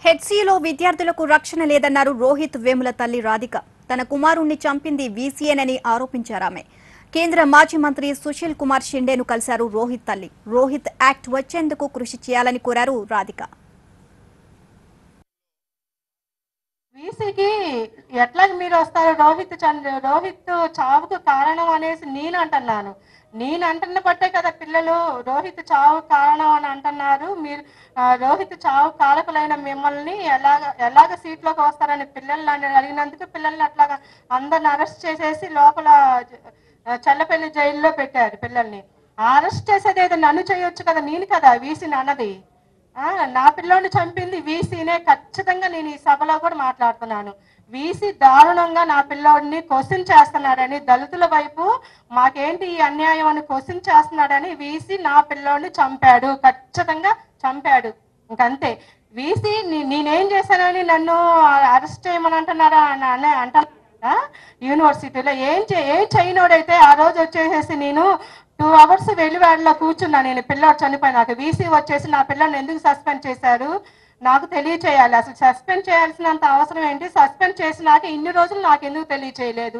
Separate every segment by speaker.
Speaker 1: హెచ్సిలో విద్యార్థులకు రక్షణ లేదన్నారు రోహిత్ వేముల తల్లి రాధిక తన కుమారుణ్ణి చంపింది వీసీఎనని ఆరోపించారామె కేంద్ర మాజీ మంత్రి సుశీల్ కుమార్ షిండేను కలిశారు రోహిత్ తల్లి రోహిత్ యాక్ట్ వచ్చేందుకు కృషి చేయాలని కోరారు రాధిక
Speaker 2: వీసీకి ఎట్లా మీరు వస్తారు రోహిత్ చంద్ర రోహిత్ చావుకు కారణం అనేసి నేను అంటున్నాను నేను అంటున్న బట్టే కదా పిల్లలు రోహిత్ చావు కారణం అని అంటున్నారు మీరు ఆ, రోహిత్ చావు కారకులైన మిమ్మల్ని ఎలాగ ఎలాగ సీట్లోకి వస్తారని పిల్లల్ని అని అడిగినందుకు పిల్లల్ని అట్లాగా అందరిని అరెస్ట్ చేసేసి లోపల ఆ, చల్లపల్లి జైల్లో పెట్టారు పిల్లల్ని అరెస్ట్ చేసేది ఏదో నన్ను చేయొచ్చు కదా నేను కదా వీసీని అన్నది ఆ, నా పిల్లోని చంపింది వీసీనే ఖచ్చితంగా నేను ఈ సభలో కూడా మాట్లాడుతున్నాను వీసీ దారుణంగా నా పిల్లోడిని క్వశ్చన్ చేస్తున్నాడని దళితుల వైపు మాకేంటి ఈ అన్యాయం అని క్వశ్చన్ చేస్తున్నాడని వీసీ నా పిల్లోడిని చంపాడు ఖచ్చితంగా చంపాడు ఇంకంతే వీసీ నీ- నేనేం చేశానని నన్ను అరెస్ట్ చేయమని అంటున్నారా అని అనే అంటున్నా యూనివర్సిటీలో ఏం చే ఏం చేయనోడైతే ఆ రోజు వచ్చేసేసి నేను టూ అవర్స్ వెలివాడలో కూర్చున్నా నేను పిల్లాడు చనిపోయినాక వీసీ వచ్చేసి నా పిల్లని ఎందుకు సస్పెండ్ చేశారు నాకు తెలియచేయాలి అసలు సస్పెండ్ చేయాల్సినంత అవసరం ఏంటి సస్పెండ్ చేసినాక ఇన్ని రోజులు నాకు ఎందుకు తెలియచేయలేదు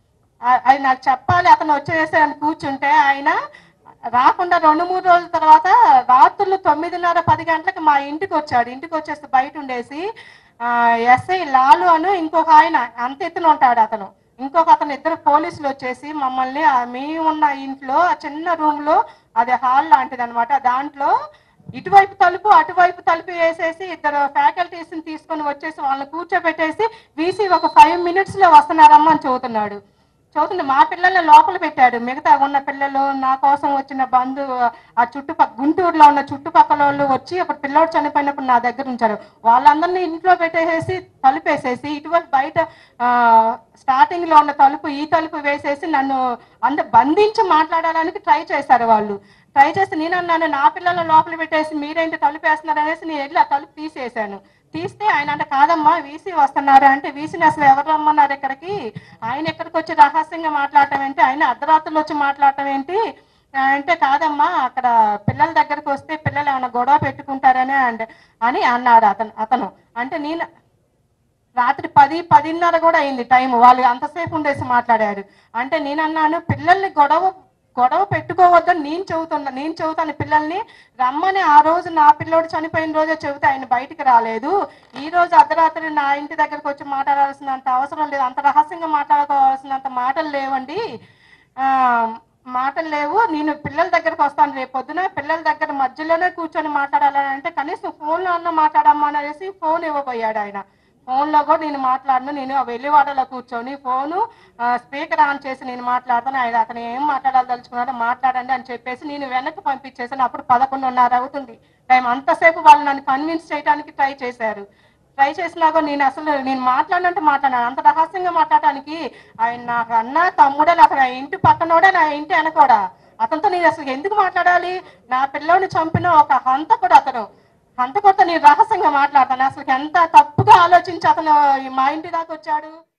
Speaker 2: ఆ- అది నాకు చెప్పాలి అతను వచ్చేసి అని కూర్చుంటే ఆయన రాకుండా రెండు మూడు రోజుల తర్వాత రాత్రులు తొమ్మిదిన్నర పది గంటలకు మా ఇంటికి వచ్చాడు ఇంటికి వచ్చేసి బయట ఉండేసి ఆ, ఎస్ఐ లాలు అను ఇంకొక ఆయన అంత ఎత్తున ఉంటాడు అతను ఇంకొక అతను ఇద్దరు పోలీసులు వచ్చేసి మమ్మల్ని ఆ మేము ఉన్న ఇంట్లో ఆ చిన్న రూమ్ లో అది హాల్ లాంటిది అనమాట దాంట్లో ఇటువైపు తలుపు అటువైపు తలుపు వేసేసి ఇద్దరు ఫ్యాకల్టీస్ తీసుకొని వచ్చేసి వాళ్ళని కూర్చోబెట్టేసి వీసీ ఒక ఫైవ్ మినిట్స్ లో వస్తున్నారమ్మా అని చదువుతున్నాడు చదువుతుంది మా పిల్లల్ని లోపల పెట్టాడు మిగతా ఉన్న పిల్లలు నా కోసం వచ్చిన బంధు ఆ చుట్టుపక్క గుంటూరులో ఉన్న చుట్టుపక్కల వాళ్ళు వచ్చి అప్పుడు పిల్లోడు చనిపోయినప్పుడు నా దగ్గర ఉంచారు వాళ్ళందరినీ ఇంట్లో పెట్టేసేసి తలుపేసేసి ఇటువైపు బయట స్టార్టింగ్ లో ఉన్న తలుపు ఈ తలుపు వేసేసి నన్ను అంత బంధించి మాట్లాడడానికి ట్రై చేశారు వాళ్ళు ట్రై చేసి నేను అన్నాను నా పిల్లల లోపల పెట్టేసి మీరేంటి తలుపు వేస్తున్నారు అనేసి నేను వెళ్ళి ఆ తలుపు తీసేసాను తీస్తే ఆయన అంటే కాదమ్మా వీసీ వస్తున్నారు అంటే వీసీని అసలు ఎవరు రమ్మన్నారు ఇక్కడికి ఆయన ఎక్కడికి వచ్చి రహస్యంగా మాట్లాడటం ఏంటి ఆయన అర్ధరాత్రులు వచ్చి మాట్లాడటం ఏంటి ఆ, అంటే కాదమ్మా అక్కడ పిల్లల దగ్గరకు వస్తే పిల్లలు ఏమైనా గొడవ పెట్టుకుంటారని అంటే అని అన్నాడు అతను అతను అంటే నేను రాత్రి పది పదిన్నర కూడా అయింది టైం వాళ్ళు అంతసేపు ఉండేసి మాట్లాడారు అంటే నేను అన్నాను పిల్లల్ని గొడవ గొడవ పెట్టుకోవద్దని నేను చెబుతున్నా నేను చెబుతాను పిల్లల్ని రమ్మని ఆ రోజు నా పిల్లోడు చనిపోయిన రోజే చెబితే ఆయన బయటికి రాలేదు ఈ రోజు అర్ధరాత్రి నా ఇంటి దగ్గరకు వచ్చి మాట్లాడాల్సినంత అవసరం లేదు అంత రహస్యంగా మాట్లాడుకోవాల్సినంత మాటలు లేవండి ఆ మాటలు లేవు నేను పిల్లల దగ్గరకు వస్తాను రేపు పొద్దున పిల్లల దగ్గర మధ్యలోనే కూర్చొని మాట్లాడాలని అంటే కనీసం ఫోన్లో అన్న మాట్లాడమ్మా అనేసి ఫోన్ ఇవ్వబోయాడు ఆయన ఫోన్లో కూడా నేను మాట్లాడను నేను ఆ వెల్లివాడలో కూర్చొని ఫోను స్పీకర్ ఆన్ చేసి నేను మాట్లాడతాను ఆయన అతను ఏం మాట్లాడాలదలుచుకున్నాడో మాట్లాడండి అని చెప్పేసి నేను వెనక్కి పంపించేసాను అప్పుడు పదకొండున్నర అవుతుంది టైం అంతసేపు వాళ్ళు నన్ను కన్విన్స్ చేయడానికి ట్రై చేశారు ట్రై చేసినా కూడా నేను అసలు నేను మాట్లాడినట్టు మాట్లాడాను అంత రహస్యంగా మాట్లాడటానికి ఆయన నాకు అన్న తమ్ముడే నాకు నా ఇంటి పక్కనోడే నా ఇంటి వెనకోడా అతనితో నేను అసలు ఎందుకు మాట్లాడాలి నా పిల్లోని చంపిన ఒక హంతకుడు అతను హంతకుడితో నేను రహస్యంగా మాట్లాడతాను అసలు ఎంత తప్పుగా ఆలోచించి అతను ఈ మా ఇంటి దాకా వచ్చాడు